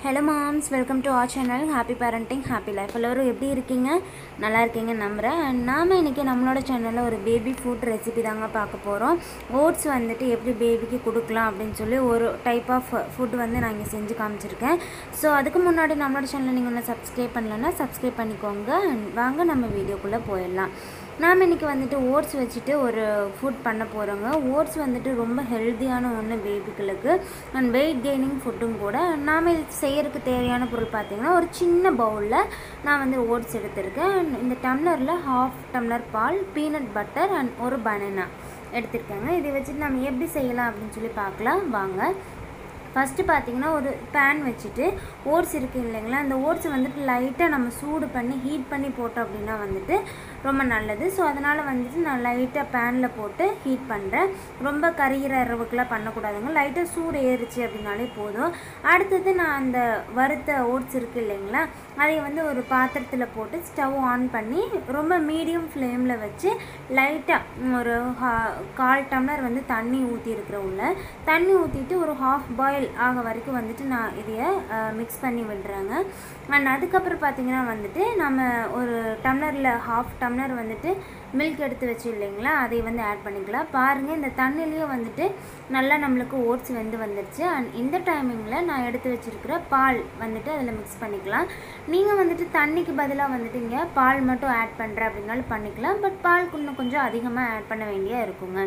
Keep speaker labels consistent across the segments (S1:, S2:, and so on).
S1: hello moms welcome to our channel happy parenting happy life எல்லோரும் எப்படி இருக்கீங்க நல்லா இருக்கீங்க நம்புகிறேன் அண்ட் நாம் இன்றைக்கி நம்மளோட சேனலில் ஒரு பேபி ஃபுட் ரெசிபி தாங்க பார்க்க போகிறோம் ஓட்ஸ் வந்துட்டு எப்படி பேபிக்கு கொடுக்கலாம் அப்படின்னு சொல்லி ஒரு டைப் ஆஃப் ஃபுட் வந்து நான் இங்கே செஞ்சு காமிச்சிருக்கேன் ஸோ அதுக்கு முன்னாடி நம்மளோட சேனலை நீங்கள் ஒன்று சப்ஸ்கிரைப் பண்ணலன்னா சப்ஸ்கிரைப் பண்ணிக்கோங்க And வாங்க நம்ம வீடியோக்குள்ளே போயிடலாம் நாம் இன்றைக்கி வந்துட்டு ஓட்ஸ் வச்சுட்டு ஒரு ஃபுட் பண்ண போகிறோங்க ஓட்ஸ் வந்துட்டு ரொம்ப ஹெல்த்தியான ஒன்று பேபிகளுக்கு அண்ட் வெயிட் கெய்னிங் ஃபுட்டும் கூட நாம் இது செய்யறதுக்கு தேவையான பொருள் பார்த்திங்கன்னா ஒரு சின்ன பவுலில் நான் வந்து ஓட்ஸ் எடுத்திருக்கேன் And இந்த டம்ளரில் ஹாஃப் டம்ளர் பால் பீனட் பட்டர் அண்ட் ஒரு பனானா எடுத்திருக்கேங்க இதை வச்சுட்டு நம்ம எப்படி செய்யலாம் அப்படின்னு சொல்லி பார்க்கலாம் வாங்க ஃபஸ்ட்டு பார்த்தீங்கன்னா ஒரு பேன் வச்சுட்டு ஓட்ஸ் இருக்குது இல்லைங்களா அந்த ஓட்ஸை வந்துட்டு லைட்டாக நம்ம சூடு பண்ணி ஹீட் பண்ணி போட்டோம் அப்படின்னா வந்துட்டு ரொம்ப நல்லது ஸோ அதனால் வந்துட்டு நான் லைட்டாக பேனில் போட்டு ஹீட் பண்ணுறேன் ரொம்ப கரிகிற அளவுக்குலாம் பண்ணக்கூடாதுங்க லைட்டாக சூடு ஏறிச்சு அப்படின்னாலே போதும் அடுத்தது நான் அந்த வறுத்த ஓட்ஸ் இருக்குது இல்லைங்களா அதை வந்து ஒரு பாத்திரத்தில் போட்டு ஸ்டவ் ஆன் பண்ணி ரொம்ப மீடியம் ஃப்ளேமில் வச்சு லைட்டாக ஒரு ஹா- கால் டம்ளர் வந்து தண்ணி ஊற்றி இருக்கிற உள்ள தண்ணி ஊற்றிட்டு ஒரு ஹாஃப் பாயில் ஆக வரைக்கும் வந்துட்டு நான் இதைய மிக்ஸ் பண்ணி விடுறேங்க அண்ட் அதுக்கப்புறம் பார்த்தீங்கன்னா வந்துட்டு நம்ம ஒரு டம்ளரில் ஹாஃப் டம்ளர் வந்துட்டு மில்க் எடுத்து வச்சு இல்லைங்களா அதை வந்து ஆட் பண்ணிக்கலாம் பாருங்கள் இந்த தண்ணிலேயே வந்துட்டு நல்லா நம்மளுக்கு ஓட்ஸ் வெந்து வந்துடுச்சு அண்ட் இந்த டைமிங்கில் நான் எடுத்து வச்சிருக்கிற பால் வந்துட்டு அதில் மிக்ஸ் பண்ணிக்கலாம் நீங்கள் வந்துட்டு தண்ணிக்கு பதிலாக வந்துட்டு இங்கே பால் மட்டும் ஆட் பண்ணுறேன் அப்படின்னாலும் பண்ணிக்கலாம் பட் பால் இன்னும் கொஞ்சம் அதிகமாக ஆட் பண்ண வேண்டியா இருக்குங்க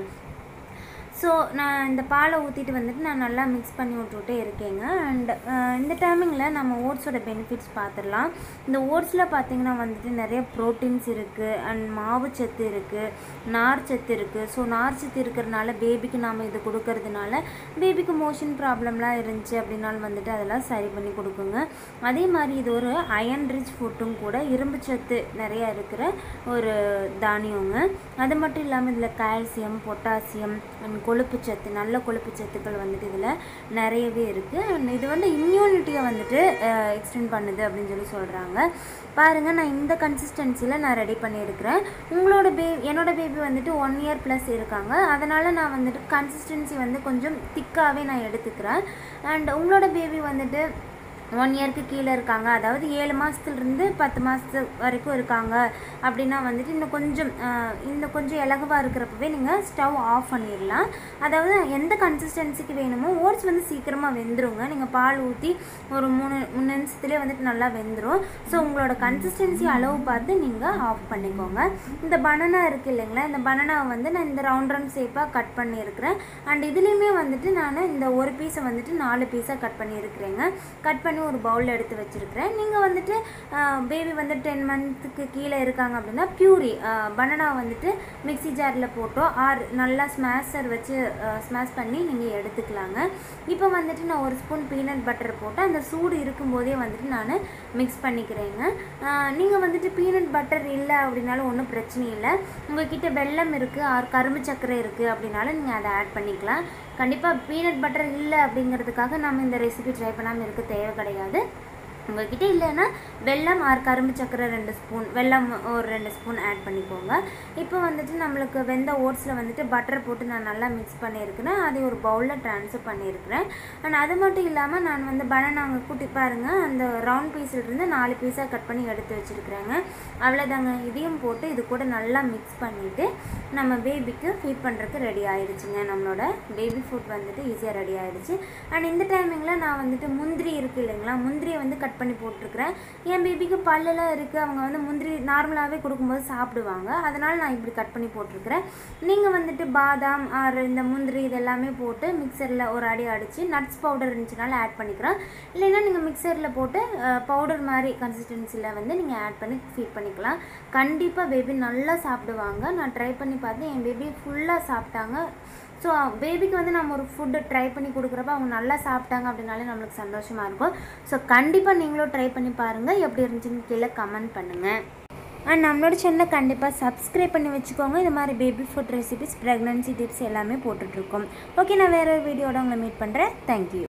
S1: ஸோ நான் இந்த பாலை ஊற்றிட்டு வந்துட்டு நான் நல்லா மிக்ஸ் பண்ணி விட்டுட்டே இருக்கேங்க அண்ட் இந்த டைமிங்கில் நம்ம ஓட்ஸோட பெனிஃபிட்ஸ் பார்த்துடலாம் இந்த ஓட்ஸில் பார்த்தீங்கன்னா வந்துட்டு நிறைய ப்ரோட்டீன்ஸ் இருக்குது அண்ட் மாவு சத்து இருக்குது நார் சத்து இருக்குது ஸோ நார் சத்து இருக்கிறதுனால பேபிக்கு நாம் இது கொடுக்கறதுனால பேபிக்கு மோஷன் ப்ராப்ளம்லாம் இருந்துச்சு அப்படின்னாலும் வந்துட்டு அதெல்லாம் சரி பண்ணி கொடுக்குங்க அதே மாதிரி இது ஒரு அயன் ரிச் ஃபுட்டும் கூட இரும்பு சத்து நிறையா இருக்கிற ஒரு தானியங்க அது மட்டும் இல்லாமல் இதில் கால்சியம் பொட்டாசியம் அண்ட் கொழுப்பு சத்து நல்ல கொழுப்பு சத்துக்கள் வந்துட்டு இதில் நிறையவே இருக்குது இது வந்து இம்யூனிட்டியை வந்துட்டு எக்ஸ்டெண்ட் பண்ணுது அப்படின்னு சொல்லி சொல்கிறாங்க பாருங்கள் நான் இந்த கன்சிஸ்டன்சியில் நான் ரெடி பண்ணியிருக்கிறேன் உங்களோட பே என்னோட பேபி வந்துட்டு ஒன் இயர் ப்ளஸ் இருக்காங்க அதனால் நான் வந்துட்டு கன்சிஸ்டன்சி வந்து கொஞ்சம் திக்காகவே நான் எடுத்துக்கிறேன் அண்ட் உங்களோட பேபி வந்துட்டு ஒன் இயருக்கு கீழே இருக்காங்க அதாவது ஏழு மாதத்துலேருந்து பத்து மாதத்து வரைக்கும் இருக்காங்க அப்படின்னா வந்துட்டு இன்னும் கொஞ்சம் ஆஹ், இன்னும் கொஞ்சம் இலகுவாக இருக்கிறப்பவே நீங்கள் ஸ்டவ் ஆஃப் பண்ணிடலாம் அதாவது எந்த கன்சிஸ்டன்சிக்கு வேணுமோ ஓட்ஸ் வந்து சீக்கிரமாக வெந்துருங்க நீங்கள் பால் ஊற்றி ஒரு மூணு மூணு நிமிஷத்துலேயே வந்துட்டு நல்லா வெந்துடும் ஸோ உங்களோட கன்சிஸ்டன்சி அளவு பார்த்து நீங்கள் ஆஃப் பண்ணிக்கோங்க இந்த பனானா இருக்குது இல்லைங்களா இந்த பனானாவை வந்து நான் இந்த ரவுண்ட் ரவுண்ட் ஷேப்பாக கட் பண்ணியிருக்கிறேன் அண்ட் இதுலேயுமே வந்துட்டு நான் இந்த ஒரு பீஸை வந்துட்டு நாலு பீஸாக கட் பண்ணியிருக்கிறேங்க கட் பண்ணி ஒரு பவுலில் எடுத்து வச்சுருக்கிறேன் நீங்கள் வந்துட்டு பேபி வந்து டென் மந்த்துக்கு கீழே இருக்காங்க அப்படின்னா பியூரி பனானா வந்துட்டு மிக்ஸி ஜாரில் போட்டோ ஆர் நல்லா ஸ்மாஷர் வச்சு ஸ்மாஷ் பண்ணி நீங்கள் எடுத்துக்கலாங்க இப்போ வந்துட்டு நான் ஒரு ஸ்பூன் பீனட் பட்டர் போட்டு அந்த சூடு இருக்கும்போதே வந்துட்டு நான் மிக்ஸ் பண்ணிக்கிறேங்க நீங்கள் வந்துட்டு பீனட் பட்டர் இல்லை அப்படின்னாலும் ஒன்றும் பிரச்சனை இல்லை உங்ககிட்ட வெல்லம் இருக்குது ஆர் கரும்பு சர்க்கரை இருக்குது அப்படின்னாலும் நீங்கள் அதை ஆட் பண்ணிக்கலாம் கண்டிப்பாக பீனட் பட்டர் இல்லை அப்படிங்கிறதுக்காக நம்ம இந்த ரெசிபி ட்ரை பண்ணாமல் இருக்க தேவை கிடையாது உங்ககிட்ட இல்லைன்னா வெல்லம் ஆர் கரும்பு சர்க்கரை ரெண்டு ஸ்பூன் வெல்லம் ஒரு ரெண்டு ஸ்பூன் ஆட் பண்ணிக்கோங்க இப்போ வந்துட்டு நம்மளுக்கு வெந்த ஓட்ஸில் வந்துட்டு பட்டர் போட்டு நான் நல்லா மிக்ஸ் பண்ணியிருக்கிறேன் அதை ஒரு பவுலில் ட்ரான்ஸ்ஃபர் பண்ணியிருக்கிறேன் அண்ட் அது மட்டும் இல்லாமல் நான் வந்து பனானா அங்கே கூட்டி பாருங்கள் அந்த ரவுண்ட் பீஸ்லேருந்து நாலு பீஸாக கட் பண்ணி எடுத்து வச்சுருக்கிறேங்க அவ்வளோதாங்க இதையும் போட்டு இது கூட நல்லா மிக்ஸ் பண்ணிவிட்டு நம்ம பேபிக்கு ஃபீட் பண்ணுறதுக்கு ரெடி ஆயிடுச்சுங்க நம்மளோட பேபி ஃபுட் வந்துட்டு ஈஸியாக ரெடி ஆயிடுச்சு அண்ட் இந்த டைமிங்கில் நான் வந்துட்டு முந்திரி இருக்குது இல்லைங்களா முந்திரியை வந்து கட் பண்ணி போட்டிருக்கிறேன் என் பேபிக்கு பல்லெல்லாம் இருக்குது அவங்க வந்து முந்திரி நார்மலாகவே கொடுக்கும்போது சாப்பிடுவாங்க அதனால் நான் இப்படி கட் பண்ணி போட்டிருக்கிறேன் நீங்கள் வந்துட்டு பாதாம் ஆர் இந்த முந்திரி இது எல்லாமே போட்டு மிக்சரில் ஒரு அடி அடித்து நட்ஸ் பவுடர் இருந்துச்சுனால ஆட் பண்ணிக்கிறேன் இல்லைன்னா நீங்கள் மிக்சரில் போட்டு பவுடர் மாதிரி கன்சிஸ்டன்சியில் வந்து நீங்கள் ஆட் பண்ணி ஃபீட் பண்ணிக்கலாம் கண்டிப்பாக பேபி நல்லா சாப்பிடுவாங்க நான் ட்ரை பண்ணி பார்த்தேன் என் பேபி ஃபுல்லாக சாப்பிட்டாங்க ஸோ பேபிக்கு வந்து நம்ம ஒரு ஃபுட்டு ட்ரை பண்ணி கொடுக்குறப்ப அவங்க நல்லா சாப்பிட்டாங்க அப்படின்னாலே நம்மளுக்கு சந்தோஷமாக இருக்கும் ஸோ கண்டிப்பாக நீங்களும் ட்ரை பண்ணி பாருங்கள் எப்படி இருந்துச்சுன்னு கீழே கமெண்ட் பண்ணுங்கள் அண்ட் நம்மளோட சேனலை கண்டிப்பாக சப்ஸ்கிரைப் பண்ணி வச்சுக்கோங்க இந்த மாதிரி baby food recipes pregnancy tips எல்லாமே போட்டுட்ருக்கோம் ஓகே நான் வேறு ஒரு வீடியோட உங்களை மீட் பண்ணுறேன் தேங்க்யூ